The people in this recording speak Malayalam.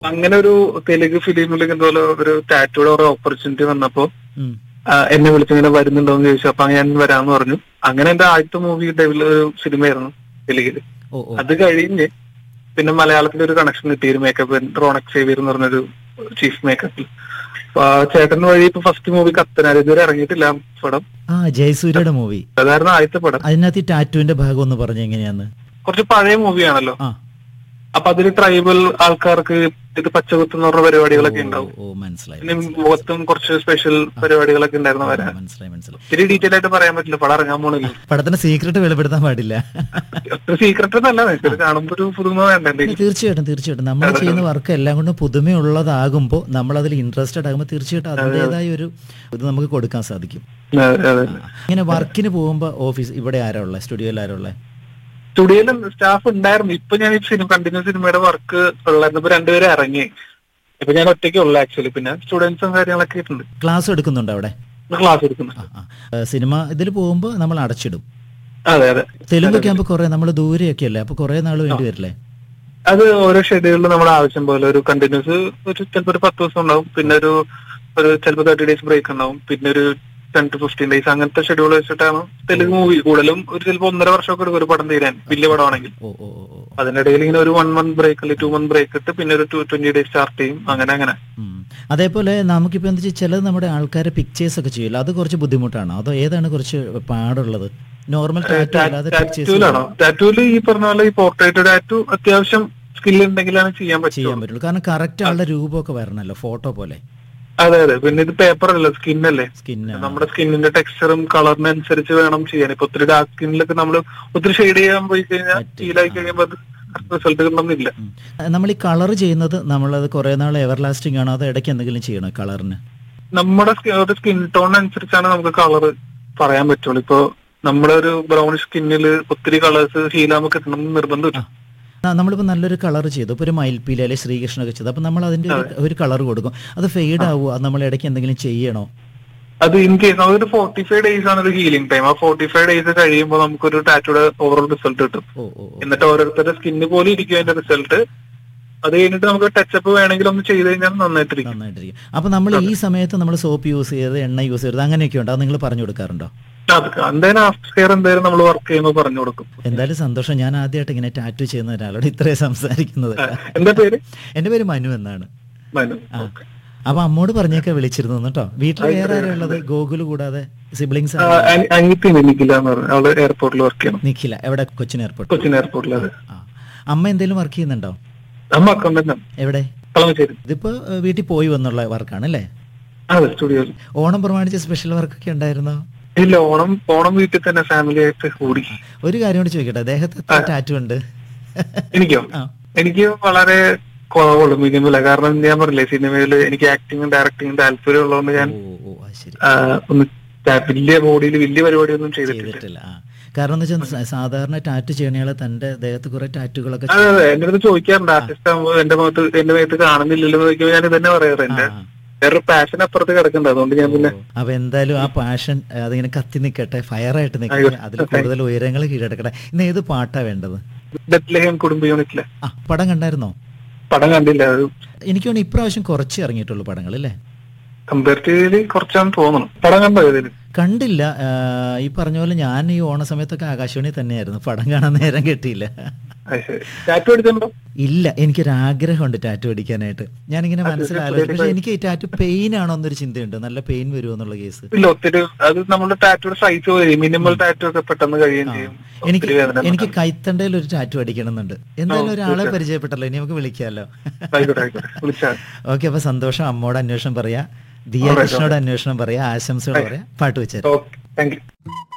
അങ്ങനെ ഒരു തെലുങ്ക് ഫിലിമിൽ ഇതുപോലെ ഒരു ടാറ്റൂടെ ഒരു ഓപ്പർച്യൂണിറ്റി വന്നപ്പോ ഉം. ആ, എന്നെ വിളിച്ചിങ്ങനെ വരുന്നുണ്ടോ എന്ന് ചോദിച്ചു അപ്പൊ ഞാൻ വരാന്ന് പറഞ്ഞു അങ്ങനെ എന്റെ ആദ്യത്തെ മൂവി ഡെവിൽ ഒരു സിനിമയായിരുന്നു തെലുങ്കില് ഓ ഓ അത് കഴിഞ്ഞ് പിന്നെ മലയാളത്തിൽ ഒരു കണക്ഷൻ കിട്ടി ഒരു മേക്കപ്പ് റോണക് സേവിയർ എന്ന് പറഞ്ഞൊരു ചീഫ് മേക്കപ്പിൽ അപ്പൊ ആ ചേട്ടൻ വഴി ഇപ്പൊ ഫസ്റ്റ് മൂവി കത്തനാർ ഇതുവരെ ഇറങ്ങിയിട്ടില്ല ആ പടം ആ ജയസൂര്യയുടെ മൂവി അതായിരുന്നു ആദ്യത്തെ പടം അതിനകത്ത് ഈ ടാറ്റുവിന്റെ ഭാഗം ഒന്ന് പറഞ്ഞ എങ്ങനെയാന്ന് കുറച്ച് പഴയ മൂവിയാണല്ലോ ആ അപ്പൊ അതിൽ ട്രൈബൽ ആൾക്കാർക്ക് ഇത് പച്ചകുത്തുന്ന പറഞ്ഞ പരിപാടികളൊക്കെ ഉണ്ടാവും ഓ മനസ്സിലായി പിന്നെ മുഖത്തും കുറച്ച് സ്പെഷ്യൽ പരിപാടികളൊക്കെ ഉണ്ടായിരുന്നു ആ, വരാൻ മനസ്സിലായി മനസ്സിലായി ഇത്തിരി ഡീറ്റെയിൽ ആയിട്ട് പറയാൻ പറ്റില്ല പടം ഇറങ്ങാൻ പോണില്ല പടത്തിന്റെ സീക്രട്ട് വെളിപ്പെടുത്താൻ പാടില്ല ഒത്തിരി സീക്രട്ട് ഒന്നല്ല ഇത് കാണുമ്പോ ഒരു പുതുമ വേണ്ടേ തീർച്ചയായിട്ടും തീർച്ചയായിട്ടും നമ്മൾ ചെയ്യുന്ന വർക്ക് എല്ലാം കൊണ്ടും പുതുമയുള്ളതാകുമ്പോൾ നമ്മൾ അതിൽ ഇൻട്രസ്റ്റഡ് ആകുമ്പോൾ തീർച്ചയായിട്ടും അതിൻ്റെതായ ഒരു ഇത് നമുക്ക് കൊടുക്കാൻ സാധിക്കും അതെ, അതെ. ഇങ്ങനെ വർക്കിന് പോകുമ്പോൾ ഓഫീസ് ഇവിടെ ആരാ ഉള്ളത് സ്റ്റുഡിയോയിൽ ആരാ ഉള്ളത് സ്റ്റുഡിയോയിൽ സ്റ്റാഫ് ഉണ്ടായിരുന്നു ഇപ്പൊ ഞാൻ ഈ സിനിമ കണ്ടിന്യൂസ് സിനിമയുടെ വർക്ക് ഉള്ളായിരുന്നു ഇപ്പൊ രണ്ടുപേരും ഇറങ്ങി ഇപ്പൊ ഞാൻ ഒറ്റയ്ക്ക് ഉള്ളു ആക്ച്വലി പിന്നെ സ്റ്റുഡൻസും കാര്യങ്ങളൊക്കെ ആയിട്ടുണ്ട് ക്ലാസ് എടുക്കുന്നുണ്ടോ അവിടെ ക്ലാസ് എടുക്കുന്നു ആ, ആ. ഏ, സിനിമ ഇതിൽ പോകുമ്പോൾ നമ്മൾ അടച്ചിടും അതെ അതെ തെലുങ്കൊക്കെ ആകുമ്പോൾ കുറേ നമ്മൾ ദൂരെയൊക്കെ അല്ലേ അപ്പോൾ കുറേ നാൾ വേണ്ടി വരില്ലേ അത് ഓരോ ഷെഡ്യൂളിൽ നമ്മുടെ ആവശ്യം പോലെ ഒരു കണ്ടിന്യൂസ് ഒരു ചിലപ്പോൾ ഒരു പത്ത് ദിവസം ഉണ്ടാവും പിന്നെ ഒരു ഒരു ചിലപ്പോൾ തേർട്ടി ഡേയ്സ് ബ്രേക്ക് ഉണ്ടാവും പിന്നെ ഒരു ടെൻ ടു ഫിഫ്റ്റീൻ ഡേയ്സ് അങ്ങനത്തെ ഷെഡ്യൂൾ വെച്ചിട്ടാണ് തെലുങ്ക് മൂവി കൂടുതലും ഒരു ചിലപ്പോൾ ഒന്നര വർഷമൊക്കെ എടുക്കും ഒരു പടം തീരാൻ വലിയ പടമാണെങ്കിൽ ഓ ഓ ഓ ഓ അതിനിടയിൽ ഇങ്ങനെ ഒരു വൺ മന്ത് ബ്രേക്ക് അല്ലെങ്കിൽ ടു മന്ത് ബ്രേക്ക് ഇട്ട് പിന്നെ ഒരു ടു ട്വന്റി ഡേയ്സ് സ്റ്റാർട്ട് ചെയ്യും അങ്ങനെ അങ്ങനെ ഉം. അതേപോലെ നമുക്കിപ്പോൾ എന്താ വെച്ചാൽ ചിലത് നമ്മുടെ ആൾക്കാരെ പിക്ചേഴ്സ് ഒക്കെ ചെയ്യില്ല അത് കുറച്ച് ബുദ്ധിമുട്ടാണോ അതോ ഏതാണ് കുറച്ച് പാടുള്ളത് നോർമൽ ടാറ്റു അല്ലാതെ പിക്ചേഴ്സ് ടാറ്റൂലാണോ ടാറ്റൂല് ഈ പറഞ്ഞ പോലെ ഈ പോർട്രേറ്റ് ടാറ്റു അത്യാവശ്യം സ്കിൽ ഉണ്ടെങ്കിലാണ് ചെയ്യാൻ പറ്റും ചെയ്യാൻ പറ്റുള്ളൂ കാരണം കറക്റ്റ് ആളുടെ രൂപമൊക്കെ വരണല്ലോ ഫോട്ടോ പോലെ അതെ അതെ പിന്നെ ഇത് പേപ്പർ അല്ല സ്കിൻ അല്ലേ സ്കിന്ന് നമ്മുടെ സ്കിന്നിന്റെ ടെക്സ്ചറും കളറിനനുസരിച്ച് വേണം ചെയ്യാൻ ഇപ്പൊ ഒത്തിരി ഡാർക്ക് സ്കിന്നിലൊക്കെ നമ്മൾ ഒത്തിരി ഷെയ്ഡ് ചെയ്യാൻ പോയി കഴിഞ്ഞാൽ ഫീലായി കഴിയുമ്പോൾ അത് റിസൾട്ട് കിട്ടണമെന്നില്ല നമ്മൾ ഈ കളർ ചെയ്യുന്നത് നമ്മളത് കുറേ നാൾ എവർ ലാസ്റ്റിംഗ് ആണോ അതോ ഇടയ്ക്ക് എന്തെങ്കിലും ചെയ്യണോ കളറിന് നമ്മുടെ സ്കി- ഒരു സ്കിൻ ടോൺ അനുസരിച്ചാണ് നമുക്ക് കളർ പറയാൻ പറ്റുള്ളൂ ഇപ്പൊ നമ്മുടെ ഒരു ബ്രൗൺ സ്കിന്നിൽ ഒത്തിരി കളേഴ്സ് ഹീലാമൊക്കെ കിട്ടണം എന്ന് നിർബന്ധമില്ല നമ്മളിപ്പോൾ നല്ലൊരു കളർ ചെയ്തു ഇപ്പോൾ ഒരു മയിൽപ്പീലി അല്ലെങ്കിൽ ശ്രീകൃഷ്ണൊക്കെ ചെയ്തു അപ്പോൾ നമ്മൾ അതിൻ്റെ ഒരു- ഒരു കളർ കൊടുക്കും അത് ഫെയ്ഡ് ആവുമോ അത് നമ്മൾ ഇടയ്ക്ക് എന്തെങ്കിലും ചെയ്യണോ അത് ഇൻ കേസ് അതൊരു ഫോർട്ടി ഫൈവ് ഡേയ്സ് ആണ് ഒരു ഹീലിംഗ് ടൈം ആ ഫോർട്ടി ഫൈവ് ഡേയ്സ് കഴിയുമ്പോൾ നമുക്കൊരു ടാറ്റയുടെ ഓവറോൾ റിസൾട്ട് കിട്ടും ഓ ഓ ഓ. എന്നിട്ട് ഓരോരുത്തരുടെ സ്കിന്ന് പോലെ ഇരിക്കും അതിന്റെ റിസൾട്ട് അത് കഴിഞ്ഞിട്ട് നമുക്ക് ടച്ചപ്പ് വേണമെങ്കിൽ ഒന്ന് ചെയ്ത് കഴിഞ്ഞാൽ നന്നായിട്ടിരിക്കും നന്നായിട്ടിരിക്കും അപ്പോൾ നമ്മൾ ഈ സമയത്ത് നമ്മൾ സോപ്പ് യൂസ് ചെയ്ത് എണ്ണ യൂസ് ചെയ്ത് അങ്ങനെയൊക്കെ ഉണ്ട് അത് നിങ്ങൾ പറഞ്ഞു കൊടുക്കാറുണ്ടോ അത് എന്തായാലും ആഫ്റ്റർ കെയർ എന്തായാലും നമ്മൾ വർക്ക് ചെയ്യുമ്പോൾ പറഞ്ഞു കൊടുക്കും എന്തായാലും സന്തോഷം ഞാൻ ആദ്യമായിട്ട് ഇങ്ങനെ ടാറ്റു ചെയ്യുന്ന ഒരാളോട് ഇത്രയും സംസാരിക്കുന്നത് എന്താ പേര് എൻ്റെ പേര് മനു എന്നാണ് മനു ആ അപ്പൊ അമ്മോട് പറഞ്ഞൊക്കെ വിളിച്ചിരുന്നു കേട്ടോ വീട്ടിൽ വേറെ ആരാ ഉള്ളത് ഗോകുല് കൂടാതെ സിബ്ലിങ്സ് അനിയത്തി നിക്കില്ല എന്ന് പറഞ്ഞു അവള് എയർപോർട്ടിൽ വർക്ക് ചെയ്യണം നിഖില എവിടെ കൊച്ചിൻ എയർപോർട്ട് കൊച്ചിൻ എയർപോർട്ടിൽ അത് ആ അമ്മ എന്തെങ്കിലും വർക്ക് ചെയ്യുന്നുണ്ടോ അമ്മ അക്കൗണ്ടന്റ് എവിടെ കളമശ്ശേരി ഇതിപ്പോ ഏഹ്, വീട്ടിൽ പോയി വന്നുള്ള വർക്കാണ് അല്ലേ അതെ സ്റ്റുഡിയോയിൽ ഓണം പ്രമാണിച്ച് സ്പെഷ്യൽ വർക്കൊക്കെ ഉണ്ടായിരുന്നോ ഇല്ല ഓണം ഓണം വീട്ടിൽ തന്നെ ഫാമിലി ആയിട്ട് കൂടി ഒരു കാര്യം കൂടി ചോദിക്കട്ടെ അദ്ദേഹത്തെ എത്ര ടാറ്റു ഉണ്ട് എനിക്കോ ആ. എനിക്ക് വളരെ കുറവുള്ളൂ മിനിമല കാരണം ഞാൻ പറഞ്ഞില്ലേ സിനിമയിൽ എനിക്ക് ആക്ടിങ്ങും ഡയറക്ടിങ്ങും താല്പര്യം ഉള്ളതുകൊണ്ട് ഞാൻ ഓ ഓ അത് ശരി ആ, ഒന്ന് ടാ- വലിയ ബോഡിയിൽ വലിയ പരിപാടിയൊന്നും ചെയ്തിട്ടില്ല ചെയ്തിട്ടില്ല ആ കാരണം എന്ന് വെച്ചാൽ സാധാരണ ടാറ്റു ചെയ്യണയാളെ തന്റെ ദേഹത്ത് കുറെ ടാറ്റുകളൊക്കെ അതെ അതെ എന്റെ അടുത്ത് ചോദിക്കാറുണ്ട് ആർട്ടിസ്റ്റ് ആകുമ്പോൾ എന്റെ മുഖത്ത് എന്റെ മേത്ത് കാണുന്നില്ലല്ലോ എന്ന് ചോദിക്കുമ്പോൾ ഞാൻ ഇതന്നെ പറയാറ് എന്റെ ആ. വേറൊരു പാഷൻ അപ്പുറത്ത് കിടക്കുന്നുണ്ട് അതുകൊണ്ട് ഞാൻ പിന്നെ അപ്പൊ എന്തായാലും ആ പാഷൻ അതിങ്ങനെ കത്തി നിൽക്കട്ടെ ഫയറായിട്ട് നിൽക്കട്ടെ അതിൽ കൂടുതൽ ഉയരങ്ങൾ കീഴടക്കട്ടെ ഇന്ന് ഏത് പാട്ടാ വേണ്ടത് ഡെത്ലഹേം കുടുംബ യൂണിറ്റിലെ ആ പടം കണ്ടായിരുന്നോ പടം കണ്ടില്ല അത് എനിക്ക് തോന്നുന്നു ഇപ്രാവശ്യം കുറച്ച് ഇറങ്ങിയിട്ടുള്ളൂ പടങ്ങൾ അല്ലേ കമ്പാരിറ്റീവ്ലി കുറച്ചാന്ന് തോന്നണം പടം കണ്ടോ ഇതിന് കണ്ടില്ല ആ, ഈ പറഞ്ഞ പോലെ ഞാൻ ഈ ഓണ സമയത്തൊക്കെ ആകാശവാണി തന്നെയായിരുന്നു പടം കാണാൻ നേരം കിട്ടിയില്ല അത് ശരി ടാറ്റു അടിച്ചിട്ടുണ്ടോ ഇല്ല എനിക്കൊരു ആഗ്രഹമുണ്ട് ടാറ്റു അടിക്കാനായിട്ട് ഞാനിങ്ങനെ മനസ്സിലാലോചിച്ചു പക്ഷെ എനിക്ക് ഈ ടാറ്റു പെയിൻ ആണോ എന്നൊരു ചിന്തയുണ്ട് നല്ല പെയിൻ വരുമോ എന്നുള്ള കേസ് ഇല്ല ഒത്തിരി അത് നമ്മുടെ ടാറ്റുയുടെ സൈസ് പോലെ മിനിമൽ ടാറ്റു ഒക്കെ പെട്ടെന്ന് കഴിയുകയും ചെയ്യും എനിക്ക് ഒത്തിരി വേദന എനിക്ക് കൈത്തണ്ടയിൽ ഒരു ടാറ്റു അടിക്കണമെന്നുണ്ട് എന്തായാലും ഒരാളെ പരിചയപ്പെട്ടല്ലോ ഇനി നമുക്ക് വിളിക്കാമല്ലോ ആയിക്കോട്ടെ ആയിക്കോട്ടെ വിളിച്ചാൽ ഓക്കെ അപ്പൊ സന്തോഷം അമ്മോട് അന്വേഷണം പറയാ ദിയ കൃഷ്ണോട് അന്വേഷണം പറയാ ആശംസകൾ പറയാ പാട്ട് വെച്ചാൽ ഓക്കെ താങ്ക് യു